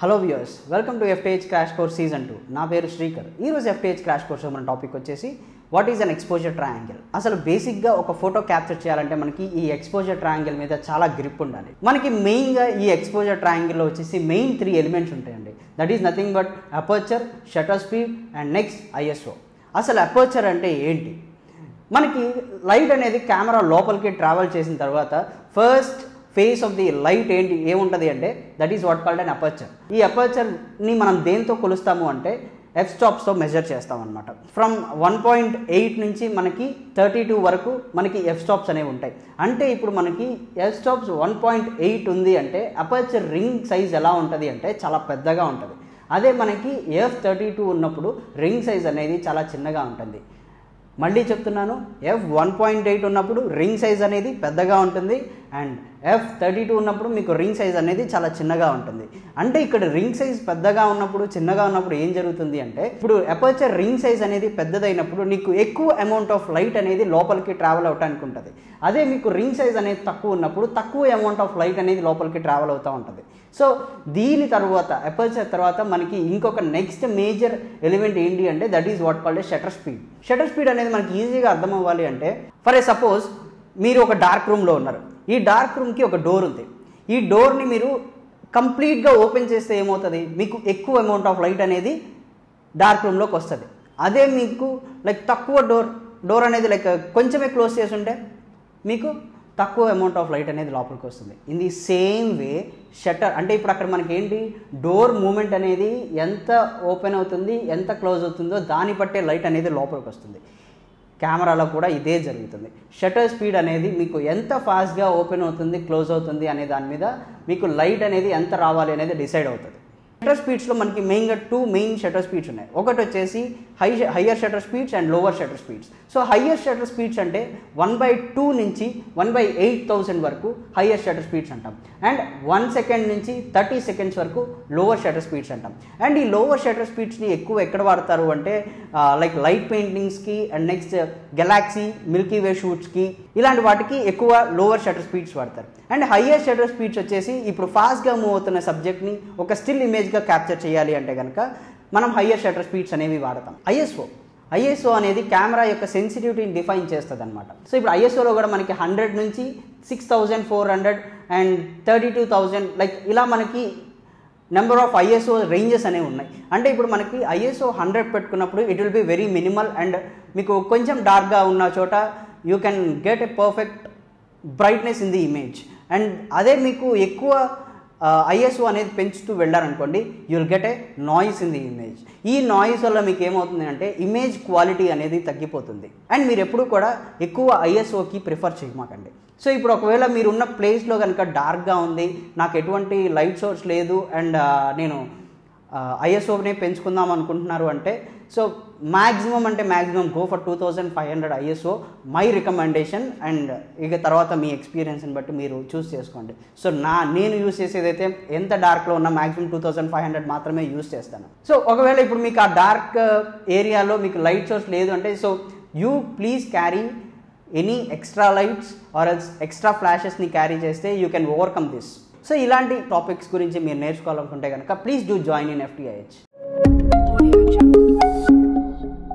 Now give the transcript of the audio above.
hello viewers welcome to FTH crash course season two నా పేరు శ్రీకర్ ఈ రోజు ఎఫ్టీహెచ్ క్రాష్ కోర్స్ మన టాపిక్ వచ్చేసి what is an exposure triangle అసలు బేసిక్గా ఒక ఫోటో క్యాప్చర్ చేయాలంటే మనకి ఈ ఎక్స్పోజర్ ట్రయాంగిల్ మీద చాలా గ్రిప్ ఉండాలి మనకి మెయిన్గా ఈ ఎక్స్పోజర్ ట్రయాంగిల్లో వచ్చేసి మెయిన్ త్రీ ఎలిమెంట్స్ ఉంటాయండి that is nothing but aperture shutter speed and next ISO అసలు అపర్చర్ అంటే ఏంటి మనకి లైట్ అనేది కెమెరా లోపలికి ట్రావెల్ చేసిన తర్వాత first phase of the light ఏంటి ఏముంటుంది అంటే that is what called an aperture ఈ అపర్చర్ని మనం దేంతో కొలుస్తాము అంటే ఎఫ్ స్టాప్స్తో మెజర్ చేస్తాం అనమాట ఫ్రమ్ వన్ పాయింట్ ఎయిట్ నుంచి మనకి థర్టీ టూ వరకు మనకి ఎఫ్ స్టాప్స్ అనేవి ఉంటాయి అంటే ఇప్పుడు మనకి F stops one point eight ఉంది అంటే అపర్చర్ రింగ్ సైజ్ ఎలా ఉంటుంది అంటే చాలా పెద్దగా ఉంటుంది అదే మనకి ఎఫ్ థర్టీ టూ ఉన్నప్పుడు రింగ్ సైజ్ అనేది చాలా చిన్నగా ఉంటుంది మళ్ళీ చెప్తున్నాను ఎఫ్ వన్ పాయింట్ ఎయిట్ ఉన్నప్పుడు రింగ్ సైజ్ అనేది పెద్దగా ఉంటుంది అండ్ ఎఫ్ థర్టీ టూ ఉన్నప్పుడు మీకు రింగ్ సైజ్ అనేది చాలా చిన్నగా ఉంటుంది అంటే ఇక్కడ రింగ్ సైజ్ పెద్దగా ఉన్నప్పుడు చిన్నగా ఉన్నప్పుడు ఏం జరుగుతుంది అంటే ఇప్పుడు అపర్చర్ రింగ్ సైజ్ అనేది పెద్దదైనప్పుడు నీకు ఎక్కువ అమౌంట్ ఆఫ్ లైట్ అనేది లోపలికి ట్రావెల్ అవడానికి ఉంటుంది అదే మీకు రింగ్ సైజ్ అనేది తక్కువ ఉన్నప్పుడు తక్కువ అమౌంట్ ఆఫ్ లైట్ అనేది లోపలికి ట్రావెల్ అవుతూ ఉంటుంది సో దీని తర్వాత అపర్చర్ తర్వాత మనకి ఇంకొక నెక్స్ట్ మేజర్ ఎలిమెంట్ ఏంటి అంటే that is what called shutter speed shutter speed అనేది మనకి ఈజీగా అర్థం అవ్వాలి అంటే ఫర్ ఏ సపోజ్ మీరు ఒక డార్క్ రూమ్లో ఉన్నారు ఈ డార్క్ రూమ్కి ఒక డోర్ ఉంది ఈ డోర్ని మీరు కంప్లీట్గా ఓపెన్ చేస్తే ఏమవుతుంది మీకు ఎక్కువ అమౌంట్ ఆఫ్ లైట్ అనేది డార్క్ రూమ్లోకి వస్తుంది అదే మీకు లైక్ తక్కువ డోర్ డోర్ అనేది లైక్ కొంచెమే క్లోజ్ చేసి ఉంటే మీకు తక్కువ అమౌంట్ ఆఫ్ లైట్ అనేది లోపలికి వస్తుంది in the same way shutter అంటే ఇప్పుడు అక్కడ మనకి ఏంటి డోర్ మూమెంట్ అనేది ఎంత ఓపెన్ అవుతుంది ఎంత క్లోజ్ అవుతుందో దాన్ని బట్టే లైట్ అనేది లోపలికి వస్తుంది కెమెరాలో కూడా ఇదే జరుగుతుంది షటర్ స్పీడ్ అనేది మీకు ఎంత ఫాస్ట్గా ఓపెన్ అవుతుంది క్లోజ్ అవుతుంది అనే దాని మీద మీకు లైట్ అనేది ఎంత రావాలి అనేది డిసైడ్ అవుతుంది షటర్ స్పీడ్స్లో మనకి మెయిన్గా టూ మెయిన్ షటర్ స్పీడ్స్ ఉన్నాయి ఒకటి వచ్చేసి high higher shutter speeds and lower shutter speeds so higher shutter speeds అంటే వన్ బై టూ నుంచి వన్ బై ఎయిట్ థౌసండ్ వరకు హయ్యర్ షటర్ స్పీడ్స్ అంటాం అండ్ వన్ సెకండ్ నుంచి థర్టీ సెకండ్స్ వరకు lower shutter speeds అంటాం అండ్ ఈ lower shutter స్పీడ్స్ని ఎక్కువ ఎక్కడ వాడతారు అంటే లైక్ లైట్ పెయింటింగ్స్కి and next galaxy milky way షూట్స్కి ఇలాంటి వాటికి ఎక్కువ లోవర్ షటర్ స్పీడ్స్ వాడతారు అండ్ హయ్యర్ షటర్ స్పీడ్స్ వచ్చేసి ఇప్పుడు ఫాస్ట్గా మూవ్ అవుతున్న సబ్జెక్ట్ని ఒక స్టిల్ ఇమేజ్గా క్యాప్చర్ చేయాలి అంటే కనుక మనం హయ్యర్ షటర్ స్పీడ్స్ అనేవి వాడతాం ఐఎస్ఓ ఐఎస్ఓ అనేది కెమెరా యొక్క సెన్సిటివిటీని డిఫైన్ చేస్తుంది అనమాట సో ఇప్పుడు ఐఎస్ఓలో కూడా మనకి హండ్రెడ్ నుంచి six thousand four hundred and thirty two thousand like ఇలా మనకి నెంబర్ ఆఫ్ ఐఎస్ఓ రేంజెస్ అనేవి ఉన్నాయి అంటే ఇప్పుడు మనకి ఐఎస్ఓ హండ్రెడ్ పెట్టుకున్నప్పుడు it will be very minimal and మీకు కొంచెం డార్క్గా ఉన్న చోట you can get a perfect brightness in the image and అదే మీకు ఎక్కువ ఐఎస్ఓ అనేది పెంచుతూ వెళ్ళారనుకోండి you will get a noise in the image ఈ నాయిస్ వల్ల మీకు ఏమవుతుంది అంటే ఇమేజ్ క్వాలిటీ అనేది తగ్గిపోతుంది అండ్ మీరు ఎప్పుడు కూడా ఎక్కువ ఐఎస్ఓకి ప్రిఫర్ చేయమాకండి సో ఇప్పుడు ఒకవేళ మీరున్న ప్లేస్లో కనుక డార్క్గా ఉంది నాకు ఎటువంటి లైట్ సోర్స్ లేదు అండ్ నేను ఐఎస్ఓనే పెంచుకుందాం అనుకుంటున్నారు అంటే సో మ్యాక్సిమం అంటే maximum go for two thousand five hundred ISO my recommendation and ఇక తర్వాత మీ ఎక్స్పీరియన్స్ని బట్టి మీరు చూస్ చేసుకోండి సో నా నేను యూస్ చేసేదైతే ఎంత డార్క్లో ఉన్న maximum two thousand five hundred మాత్రమే యూస్ చేస్తాను సో ఒకవేళ ఇప్పుడు మీకు ఆ డార్క్ ఏరియాలో మీకు లైట్ సోర్స్ లేదు అంటే so you please carry any extra lights or else extra ఫ్లాషెస్ని క్యారీ చేస్తే you can overcome this so ఇలాంటి టాపిక్స్ గురించి మీరు నేర్చుకోవాలనుకుంటే కనుక please do join in FTIH